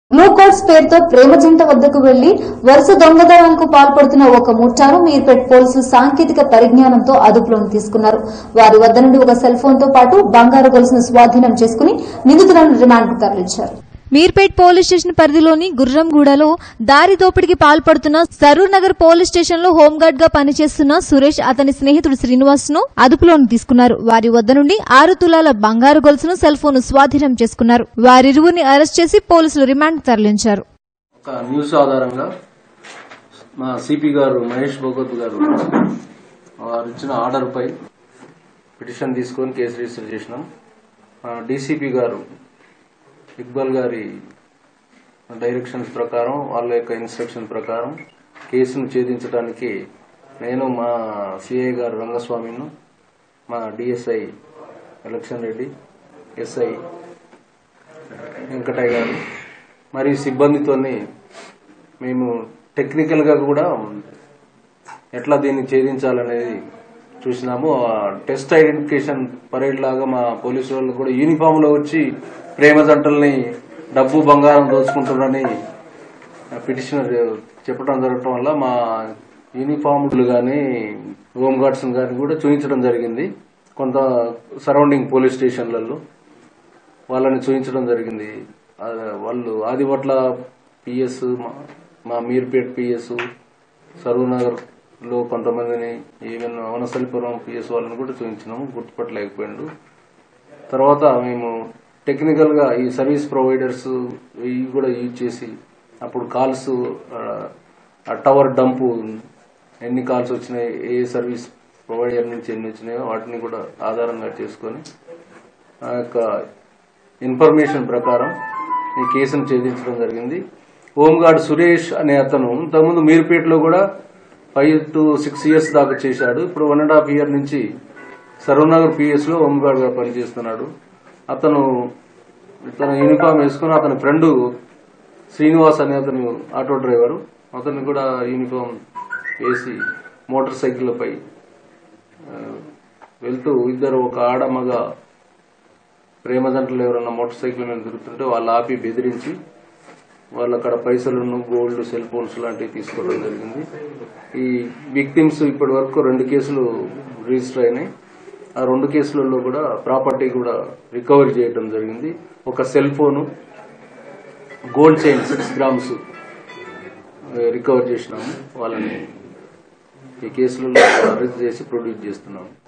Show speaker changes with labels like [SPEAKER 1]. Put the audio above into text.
[SPEAKER 1] blue quotes పేరుతో ప్రేమ జంట వద్దకు వెళ్లి వరుస దొంగతనాలకు పాల్పడుతున్న ఒక ముఠాను మీర్పేట్ పోలీసులు సాంకేతిక పరిజ్ఞానంతో అదుపులోకి తీసుకున్నారు వారి వద్ద నుండి ఒక సెల్ ఫోన్ తో పాటు బంగారు గొలుసును స్వాధీనం చేసుకుని నిందితులను రిమాండ్ కు తరలించారు
[SPEAKER 2] మీర్పేట్ పోలీస్ స్టేషన్ పరిధిలోని గుర్రంగూడలో దారి దోపిడీకి పాల్పడుతున్న సరూర్ నగర్ పోలీస్ స్టేషన్ లో హోంగార్డ్ గా పనిచేస్తున్న సురేష్ అతని స్నేహితుడు శ్రీనివాస్ ను అదుపులోకి తీసుకున్నారు వారి వద్ద నుండి ఆరు తులాల బంగారు గొలుసును సెల్ ఫోన్ స్వాధీనం చేసుకున్నారు వారిరువురిని అరెస్ట్ చేసి పోలీసులు రిమాండ్ తరలించారు
[SPEAKER 3] ఒక న్యూస్ ఆధారంగా మా సిపి గారు మహేష్ భగవత్ గారు వారు ఇచ్చిన ఆర్డర్పై పిటిషన్ తీసుకొని కేసు రిజిస్టర్ చేసినాం మా డీసీపీ గారు ఇక్బాల్ గారి డైరెక్షన్స్ ప్రకారం వాళ్ళ యొక్క ఇన్స్ట్రక్షన్ ప్రకారం కేసును ఛేదించడానికి నేను మా సిఐ గారు రంగస్వామిను మా డిఎస్ఐ ఎలక్షన్ రెడ్డి ఎస్ఐ వెంకటయ్య గారు మరియు సిబ్బందితోని మేము టెక్నికల్ గా కూడా ఎట్లా దీన్ని ఛేదించాలనేది చూసినాము ఆ టెస్ట్ ఐడెంటిఫికేషన్ పరేడ్ లాగా మా పోలీసు వాళ్ళు కూడా యూనిఫామ్ లో వచ్చి ప్రేమ జంటల్ని డబ్బు బంగారం దోచుకుంటున్నారని పిటిషనర్ చెప్పడం జరగటం వల్ల మా యూనిఫామ్లు కానీ హోమ్ గార్డ్స్ కానీ కూడా చూపించడం జరిగింది కొంత సరౌండింగ్ పోలీస్ స్టేషన్లలో వాళ్ళని చూపించడం జరిగింది ఆ, వాళ్ళు ఆదిపట్ల పిఎస్ మా మీర్పేట్ పిఎస్ సరూనగర్ లో కొంతమందిని ఈవెన్ అవనసలిపురం పిఎస్ వాళ్ళని కూడా చూపించినాము గుర్తుపట్టలేకపోయిండు తర్వాత మేము టెక్నికల్ గా ఈ సర్వీస్ ప్రొవైడర్స్ ఇవి కూడా యూజ్ చేసి అప్పుడు కాల్స్ ఆ టవర్ డంపు ఎన్ని కాల్స్ వచ్చినాయి ఏ సర్వీస్ ప్రొవైడర్ నుంచి ఎన్ని వచ్చినాయో వాటిని కూడా ఆధారంగా చేసుకొని ఆ యొక్క ఇన్ఫర్మేషన్ ప్రకారం ఈ కేసును ఛేదించడం జరిగింది హోంగార్డ్ సురేష్ అనే అతను ఇంతకుముందు మీర్పేటలో కూడా ఫైవ్ టు సిక్స్ ఇయర్స్ దాకా చేశాడు ఇప్పుడు వన్ అండ్ హాఫ్ ఇయర్ నుంచి సరూనగర్ పిఎస్ లో హోంగార్డ్ గా పనిచేస్తున్నాడు అతను తన యూనిఫామ్ వేసుకుని అతని ఫ్రెండ్ శ్రీనివాస్ అనే అతను ఆటో డ్రైవరు అతను కూడా యూనిఫామ్ వేసి మోటార్ సైకిళ్లపై ఆ, వెళ్తూ ఇద్దరు ఒక ఆడ మగ ప్రేమ జంటలు ఎవరన్నా మోటార్ సైకిల్ మీద తిరుగుతుంటే వాళ్ళు ఆపి బెదిరించి వాళ్ళు అక్కడ పైసలను గోల్డ్ సెల్ ఫోన్స్ లాంటివి తీసుకోవడం జరిగింది ఈ విక్టిమ్స్ ఇప్పటి వరకు రెండు కేసులు రిజిస్టర్ అయినాయి ఆ రెండు కేసులలో కూడా ప్రాపర్టీ కూడా రికవరీ చేయడం జరిగింది ఒక cell phone gold chain six grams recover చేసినాము వాళ్ళని ఈ కేసులలో అరెస్ట్ చేసి ప్రొడ్యూస్ చేస్తున్నాము